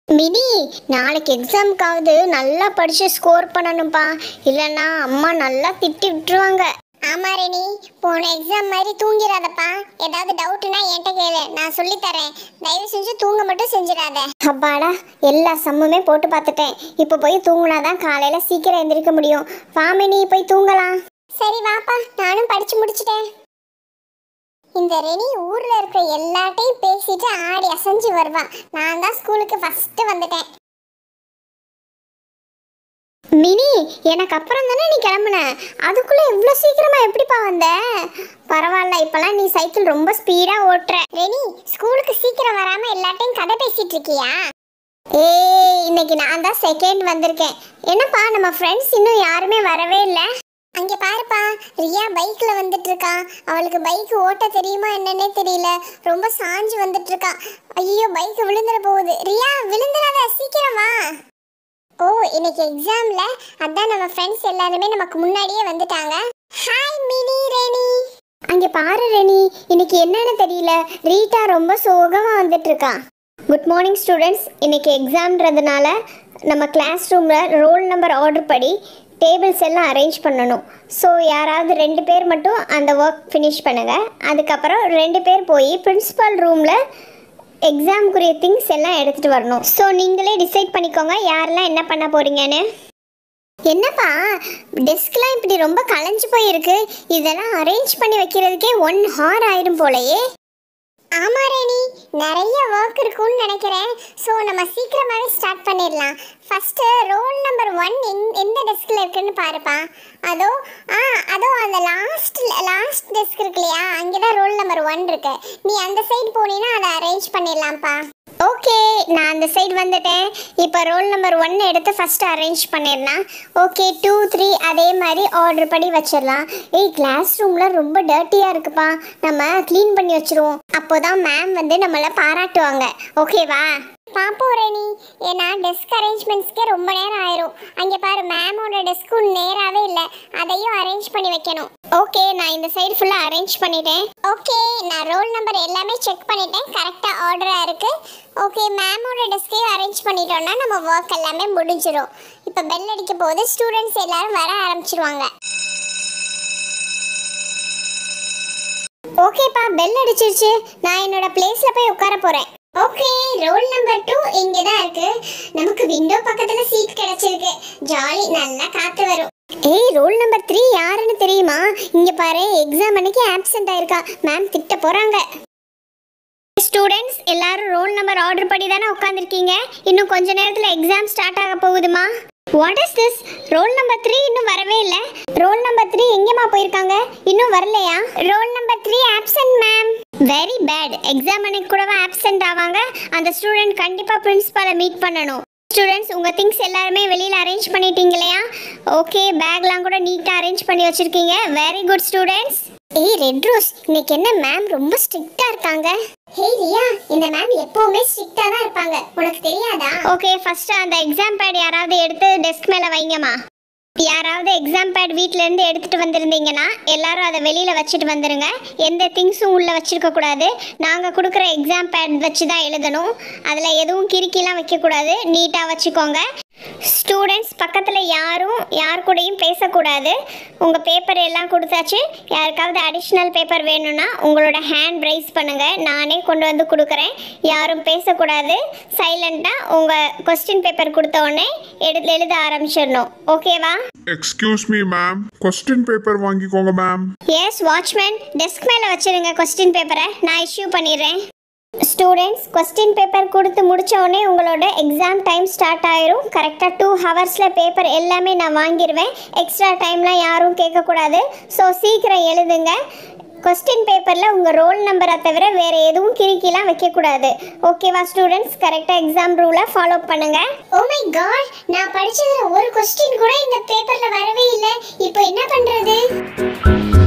mini நாளைக்கு எக்ஸாமுக்காவது நல்லா படிச்சு ஸ்கோர் பண்ணணும்ப்பா இல்லைன்னா அம்மா நல்லா திட்டி விட்டுருவாங்க ஆமா ரெனி போன எக்ஸாம் மாதிரி தூங்கிடாதப்பா ஏதாவது டவுட்னா என்கிட்ட கேளு நான் சொல்லி தரேன் தயவு செஞ்சு தூங்க மட்டும் செஞ்சிடாத அப்பாடா எல்லா சம்முமே போட்டு பார்த்துட்டேன் இப்போ போய் தூங்குனாதான் காலையில சீக்கிரம் எந்திரிக்க முடியும் வாமினி போய் தூங்கலாம் சரி வாப்பா நானும் படிச்சு முடிச்சிட்டேன் இந்த ரெனி ஊர்ல இருக்கிற எல்லார்ட்டையும் பேசிட்டு ஆடி அசைஞ்சு வருவான் நான் தான் ஸ்கூலுக்கு ஃபர்ஸ்ட் வந்துட்டேன் மினி எனக்கு அப்புறம் தானே நீ கிளம்புன அதுக்குள்ள இவ்வளோ சீக்கிரமா எப்படிப்பா வந்த பரவாயில்ல இப்பெல்லாம் நீ சைக்கிள் ரொம்ப ஸ்பீடா ஓட்டுற ரெனி ஸ்கூலுக்கு சீக்கிரம் வராம எல்லார்ட்டையும் கதை பேசிட்டு இருக்கியா ஏய் இன்னைக்கு நான் தான் செகண்ட் வந்திருக்கேன் என்னப்பா நம்ம ஃப்ரெண்ட்ஸ் இன்னும் யாருமே வரவே இல்லை அங்க பாருப்பா ரியா பைக்ல வந்துட்டு இருக்கா அவளுக்கு பைக் ஓட்ட தெரியுமா என்னன்னே தெரியல ரொம்ப சாஞ்சு வந்துட்டு இருக்கா ஐயோ பைக் விழுந்துட போகுது ரியா விழுந்துடாத சீக்கிரம் வா ஓ இன்னைக்கு எக்ஸாம்ல அதான் நம்ம ஃப்ரெண்ட்ஸ் எல்லாருமே நமக்கு முன்னாடியே வந்துட்டாங்க ஹாய் மினி ரெனி அங்க பாரு ரெனி இன்னைக்கு என்னன்னு தெரியல ரீட்டா ரொம்ப சோகமா வந்துட்டு இருக்கா குட் மார்னிங் ஸ்டூடெண்ட்ஸ் இன்னைக்கு எக்ஸாம்ன்றதுனால நம்ம கிளாஸ் ரூமில் ரோல் நம்பர் ஆர்டர் படி டேபிள்ஸ் எல்லாம் அரேஞ்ச் பண்ணணும் ஸோ யாராவது ரெண்டு பேர் மட்டும் அந்த ஒர்க் ஃபினிஷ் பண்ணுங்கள் அதுக்கப்புறம் ரெண்டு பேர் போய் பிரின்ஸிபல் ரூமில் எக்ஸாமுக்குரிய திங்ஸ் எல்லாம் எடுத்துகிட்டு வரணும் ஸோ நீங்களே டிசைட் பண்ணிக்கோங்க யாரெல்லாம் என்ன பண்ண போகிறீங்கன்னு என்னப்பா டெஸ்க்லாம் இப்படி ரொம்ப கலைஞ்சு போயிருக்கு இதெல்லாம் அரேஞ்ச் பண்ணி வைக்கிறதுக்கே ஒன் ஹார் ஆயிடும் போலயே ஆமா ரேணி நிறைய ஒர்க் இருக்கும்னு நினைக்கிறேன் ஸோ நம்ம சீக்கிரமாகவே ஸ்டார்ட் பண்ணிடலாம் ஃபர்ஸ்ட் ரோல் நம்பர் ஒன் எங் எந்த டெஸ்கில் இருக்குன்னு பாருப்பா அதோ ஆ அதோ அந்த லாஸ்ட் லாஸ்ட் டெஸ்க் இருக்கு இல்லையா அங்கே தான் ரோல் நம்பர் ஒன் இருக்கு நீ அந்த சைடு போனீங்கன்னா அதை அரேஞ்ச் பண்ணிடலாம்ப்பா ஓகே நான் அந்த சைடு வந்துட்டேன் இப்போ ரோல் நம்பர் ஒன் எடுத்து ஃபர்ஸ்ட் அரேஞ்ச் பண்ணிடலாம் ஓகே டூ த்ரீ அதே மாதிரி ஆர்டர் படி வச்சிடலாம் ஏய் கிளாஸ் ரூமில் ரொம்ப டர்ட்டியாக இருக்குப்பா நம்ம க்ளீன் பண்ணி வச்சிருவோம் அப்போதான் மேம் வந்து நம்மளை பாராட்டுவாங்க ஓகேவா பாப்போம் ரெனி ஏன்னா டெஸ்க் அரேஞ்ச்மெண்ட்ஸ்க்கே ரொம்ப நேரம் ஆயிரும் அங்கே பாரு மேமோட டெஸ்க்கும் நேராகவே இல்லை அதையும் அரேஞ்ச் பண்ணி வைக்கணும் ஓகே நான் இந்த சைடு ஃபுல்லாக அரேஞ்ச் பண்ணிட்டேன் ஓகே நான் ரோல் நம்பர் எல்லாமே செக் பண்ணிட்டேன் கரெக்டாக ஆர்டராக இருக்கு ஓகே மேமோட டெஸ்க்கையும் அரேஞ்ச் பண்ணிட்டோம்னா நம்ம ஒர்க் எல்லாமே முடிஞ்சிடும் இப்போ பெல் அடிக்க போது ஸ்டூடெண்ட்ஸ் எல்லாரும் வர ஆரம்பிச்சிருவாங்க ஓகேப்பா பெல் அடிச்சிருச்சு நான் என்னோட பிளேஸ்ல போய் உட்கார போறேன் ஓகே ரோல் நம்பர் டூ இங்க தான் இருக்கு நமக்கு விண்டோ பக்கத்துல சீட் கிடைச்சிருக்கு ஜாலி நல்லா காத்து வரும் ஏய் ரோல் நம்பர் த்ரீ யாருன்னு தெரியுமா இங்க பாரு எக்ஸாம் அன்னைக்கு ஆப்சென்ட் ஆயிருக்கா மேம் திட்ட போறாங்க ஸ்டூடெண்ட்ஸ் எல்லாரும் ரோல் நம்பர் ஆர்டர் படி தானே உட்காந்துருக்கீங்க இன்னும் கொஞ்ச நேரத்தில் எக்ஸாம் ஸ்டார்ட் ஆக போகுதுமா what is this roll number three இன்னும் வரவே இல்லை ரோல் நம்பர் த்ரீ எங்கேம்மா போயிருக்காங்க இன்னும் வரலையா roll number three absent ma'am very bad exam அன்னைக்கு கூடவா ஆப்சென்ட் ஆவாங்க அந்த ஸ்டூடெண்ட் கண்டிப்பாக பிரின்ஸ்பாலை மீட் பண்ணணும் ஸ்டூடெண்ட்ஸ் உங்கள் திங்ஸ் எல்லாருமே வெளியில் அரேஞ்ச் பண்ணிட்டீங்க இல்லையா ஓகே பேக்லாம் கூட நீட்டாக அரேஞ்ச் பண்ணி வச்சுருக்கீங்க வெரி குட் ஸ்டூடெண்ட்ஸ் ஏய் ரெட் ரோஸ் இன்னைக்கு என்ன மேம் ரொம்ப ஸ்ட்ரிக்ட்டா இருக்காங்க ஹே ரியா இந்த மேம் எப்பவுமே ஸ்ட்ரிக்ட்டா தான் இருப்பாங்க உனக்கு தெரியாதா ஓகே ஃபர்ஸ்ட் அந்த எக்ஸாம் பேட் யாராவது எடுத்து டெஸ்க் மேல வைங்கம்மா யாராவது எக்ஸாம் பேட் வீட்ல இருந்து எடுத்துட்டு வந்திருந்தீங்கன்னா எல்லாரும் அதை வெளியில வச்சுட்டு வந்துருங்க எந்த திங்ஸும் உள்ள வச்சிருக்க கூடாது நாங்க கொடுக்குற எக்ஸாம் பேட் வச்சு தான் எழுதணும் அதுல எதுவும் கிறுக்கிலாம் வைக்க கூடாது நீட்டா வச்சுக்கோங்க ஸ்டூடெண்ட்ஸ் பக்கத்தில் யாரும் யார் கூடயும் பேசக்கூடாது உங்கள் பேப்பர் எல்லாம் கொடுத்தாச்சு யாருக்காவது அடிஷ்னல் பேப்பர் வேணும்னா உங்களோட ஹேண்ட் ரைஸ் பண்ணுங்கள் நானே கொண்டு வந்து கொடுக்குறேன் யாரும் பேசக்கூடாது சைலண்ட்டாக உங்கள் கொஸ்டின் பேப்பர் கொடுத்த உடனே எடுத்து எழுத ஆரம்பிச்சிடணும் ஓகேவா excuse me ma'am question paper வாங்கிக்கோங்க மேம் எஸ் வாட்ச்மேன் டெஸ்க் மேலே வச்சிருங்க கொஸ்டின் பேப்பரை நான் இஷ்யூ பண்ணிடுறேன் ஸ்டூடெண்ட்ஸ் கொஸ்டின் பேப்பர் கொடுத்து முடிச்ச உடனே உங்களோட எக்ஸாம் டைம் ஸ்டார்ட் ஆயிரும் கரெக்டாக டூ ஹவர்ஸில் பேப்பர் எல்லாமே நான் வாங்கிடுவேன் எக்ஸ்ட்ரா டைம்லாம் யாரும் கேட்கக்கூடாது ஸோ சீக்கிரம் எழுதுங்க கொஸ்டின் பேப்பரில் உங்கள் ரோல் நம்பரை தவிர வேறு எதுவும் கிறுக்கிலாம் வைக்கக்கூடாது ஓகேவா ஸ்டூடெண்ட்ஸ் கரெக்டாக எக்ஸாம் ரூலை ஃபாலோ பண்ணுங்க ஓ மை காட் நான் படிச்சதுல ஒரு கொஸ்டின் கூட இந்த பேப்பரில் வரவே இல்லை இப்போ என்ன பண்ணுறது